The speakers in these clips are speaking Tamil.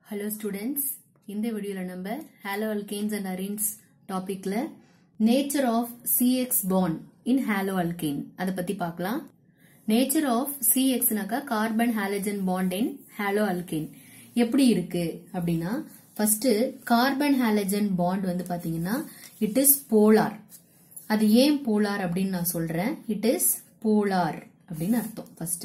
ஹலோ ஸ்டூடெண்ட்ஸ் இந்த வீடியோவில் நம்ம ஹாலோ அல்கேன்ஸ் அண்ட் அரீன்ஸ் டாபிக்ல nature of C X bond in halo alkane அதை பத்தி பார்க்கலாம் நேச்சர் ஆஃப் சிஎக்ஸ்னாக்கா carbon halogen bond in halo alkane எப்படி இருக்கு அப்படின்னா ஃபர்ஸ்ட் கார்பன் ஹாலஜன் பாண்ட் வந்து பாத்தீங்கன்னா இட் இஸ் போலார் அது ஏன் போலார் அப்படின்னு நான் சொல்றேன் இட் இஸ் போலார் அப்படின்னு அர்த்தம் ஃபர்ஸ்ட்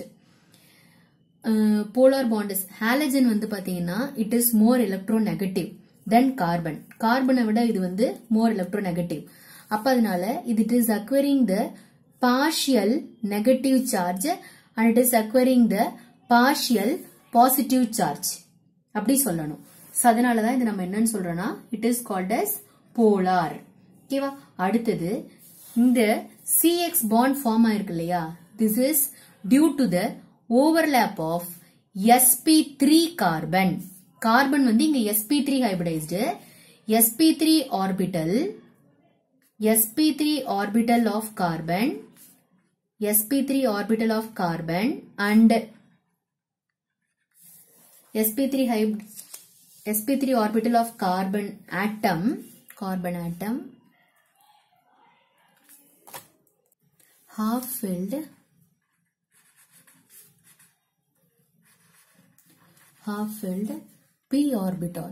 போலார் பாண்ட் ஹாலஜன் வந்து பாத்தீங்கன்னா it is more electronegative than carbon கார்பனை விட இது வந்து மோர் எலக்ட்ரோ நெகட்டிவ் அப்ப அதனால இது it is acquiring the partial negative charge and it is acquiring the partial positive charge அப்படி சொல்லணும் ஸோ அதனாலதான் இது நம்ம என்னன்னு சொல்றோம்னா it is called as polar ஓகேவா அடுத்தது இந்த சிஎக்ஸ் பாண்ட் ஃபார்ம் ஆயிருக்கு இல்லையா this is due to the overlap of sp3 carbon carbon வந்து இங்க sp3 hybridised sp3 orbital sp3 orbital of carbon sp3 orbital of carbon and sp3 ஹைப் sp3 orbital of carbon atom carbon atom half filled half filled p orbital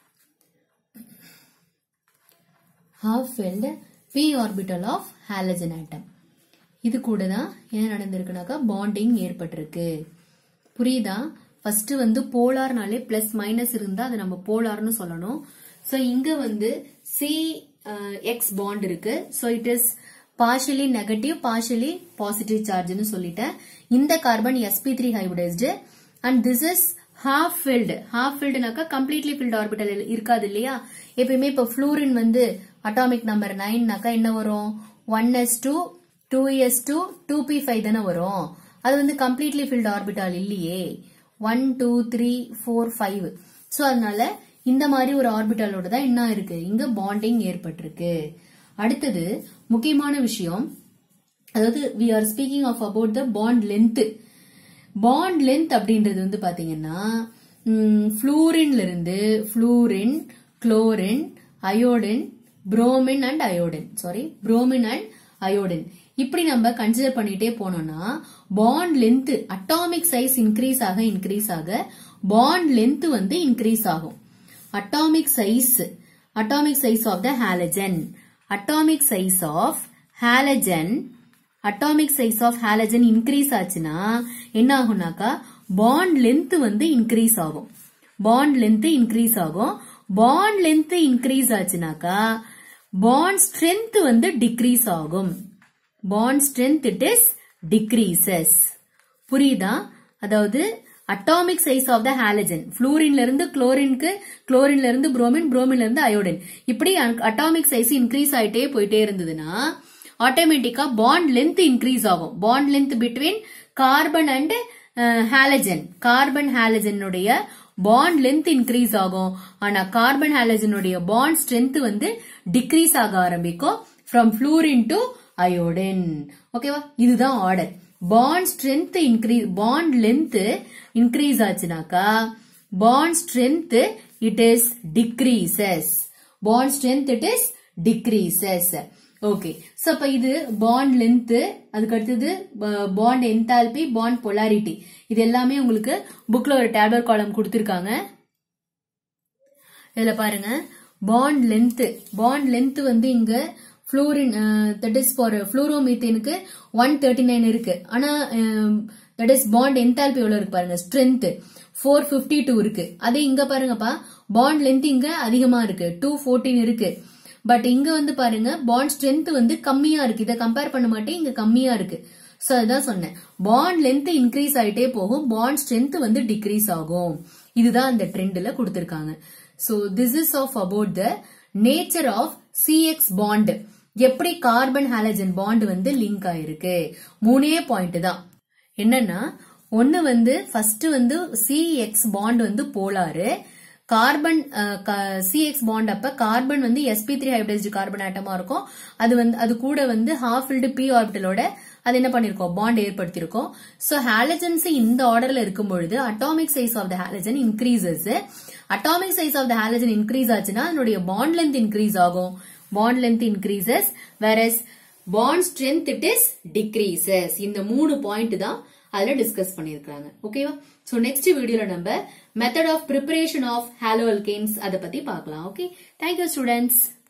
half filled p orbital of halogen atom இது கூட தான் என்ன நடந்திருக்குனாக்கா பாண்டிங் ஏற்பட்டிருக்கு புரியுதா ஃபர்ஸ்ட் வந்து போலார்னாலே பிளஸ் மைனஸ் இருந்தா அதை நம்ம போலார்னு சொல்லணும் சோ இங்க வந்து சி எக்ஸ் பாண்ட் இருக்கு so it is partially negative partially positive சார்ஜ்னு சொல்லிட்டேன் இந்த carbon sp3 three hybridised and this is half filled half ஃபில்டுனாக்கா கம்ப்ளீட்லி ஃபில்டு ஆர்பிட்டல் இருக்காது இல்லையா எப்பயுமே இப்போ ஃப்ளூரின் வந்து அட்டாமிக் நம்பர் நைன்னாக்கா என்ன வரும் one S two two S two two P five தானே வரும் அது வந்து கம்ப்ளீட்லி ஃபில்டு ஆர்பிட்டால் இல்லையே one two three four five so அதனால இந்த மாதிரி ஒரு ஆர்பிட்டாலோட தான் என்ன இருக்கு இங்க பாண்டிங் ஏற்பட்டிருக்கு அடுத்தது முக்கியமான விஷயம் அதாவது we are speaking of about the bond length bond length அப்படின்றது வந்து பாத்தீங்கன்னா ஃப்ளூரின்ல இருந்து fluorine chlorine iodine bromine and iodine sorry bromine and iodine இப்படி நம்ம கன்சிடர் பண்ணிட்டே போனோம்னா bond length atomic size increase ஆக இன்க்ரீஸ் ஆக பாண்ட் லென்த் வந்து இன்க்ரீஸ் ஆகும் atomic size atomic size of the halogen atomic size of halogen atomic size of halogen increase ஆச்சுன்னா என்ன ஆகும்னாக்கா பாண்ட் லென்த் வந்து இன்க்ரீஸ் ஆகும் பாண்ட் லென்த் இன்க்ரீஸ் ஆகும் பாண்ட் லென்த் இன்க்ரீஸ் ஆச்சுனாக்கா பாண்ட் ஸ்ட்ரென்த் வந்து டிக்ரீஸ் ஆகும் bond strength it is decreases புரியுதா அதாவது atomic size of the halogen புளூரின்ல இருந்து குளோரின்க்கு குளோரின்ல இருந்து புரோமின் புரோமின்ல இருந்து அயோடின் இப்படி அட்டாமிக் சைஸ் இன்க்ரீஸ் ஆயிட்டே போயிட்டே இருந்ததுன்னா ஆட்டோமேட்டிக்கா பாண்ட் லென்த் இன்க்ரீஸ் ஆகும் bond length between carbon and halogen carbon ஹாலஜனுடைய பாண்ட் லென்த் இன்க்ரீஸ் ஆகும் ஆனா கார்பன் ஹாலஜனுடைய பாண்ட் ஸ்ட்ரென்த் வந்து டிக்ரீஸ் ஆக ஆரம்பிக்கும் ஃப்ரம் ஃப்ளூரின் டு அயோடின் ஓகேவா இதுதான் order bond strength increase bond length increase ஆச்சுனாக்கா bond strength it is decreases bond strength it is decreases okay so அப்ப இது பாண்ட் லென்த் அதுக்கு அடுத்தது பாண்ட் என்தால்பி பாண்ட் பொலாரிட்டி இது எல்லாமே உங்களுக்கு புக்ல ஒரு டேப்லெட் காலம் கொடுத்திருக்காங்க இதுல பாருங்க பாண்ட் லென்த் பாண்ட் லென்த் வந்து இங்க ஃப்ளூரின் தட் இஸ் ஃபார் ஃப்ளூரோமீத்தேனுக்கு ஒன் தேர்ட்டி நைன் இருக்கு ஆனா தட் இஸ் பாண்ட் என்தால்பி எவ்வளவு இருக்கு பாருங்க ஸ்ட்ரென்த் ஃபோர் பிப்டி டூ இருக்கு அதே இங்க பாருங்கப்பா பாண்ட் லென்த் இங்க அதிகமா இருக்கு டூ ஃபோர்டீன் இருக்கு பட் இங்க வந்து பாருங்க பாண்ட் ஸ்ட்ரென்த் வந்து கம்மியா இருக்கு இதை கம்பேர் பண்ண மாட்டேன் இங்க கம்மியா இருக்கு சோ அதான் சொன்னேன் பாண்ட் லென்த் இன்க்ரீஸ் ஆயிட்டே போகும் பாண்ட் ஸ்ட்ரென்த் வந்து டிக்ரீஸ் ஆகும் இதுதான் அந்த ட்ரெண்ட்ல கொடுத்திருக்காங்க so this is of about the nature of C X bond எப்படி கார்பன் ஹாலஜன் பாண்ட் வந்து லிங்க் ஆயிருக்கு மூணே பாயிண்ட் தான் என்னன்னா ஒன்னு வந்து ஃபர்ஸ்ட் வந்து சிஎக்ஸ் பாண்ட் வந்து போலாரு கார்பன் சிஎக்ஸ் பாண்ட் அப்ப கார்பன் வந்து sp3 த்ரீ ஹைபிரைஸ்டு கார்பன் ஆட்டமா இருக்கும் அது வந்து அது கூட வந்து ஹாஃப் ஃபில்டு பி ஆர்பிட்டலோட அது என்ன பண்ணிருக்கோம் பாண்ட் ஏற்படுத்தியிருக்கோம் சோ ஹாலஜன்ஸ் இந்த ஆர்டர்ல இருக்கும் பொழுது atomic size of the halogen increases atomic size of the halogen increase ஆச்சுன்னா அதனுடைய பாண்ட் லென்த் இன்க்ரீஸ் ஆகும் bond length increases whereas bond strength it is decreases இந்த மூணு பாயிண்ட் தான் அதுல டிஸ்கஸ் பண்ணிருக்காங்க ஓகேவா சோ நெக்ஸ்ட் வீடியோல நம்ம method of preparation of haloalkanes அதை பத்தி பார்க்கலாம் ஓகே தேங்க்யூ ஸ்டூடெண்ட்ஸ்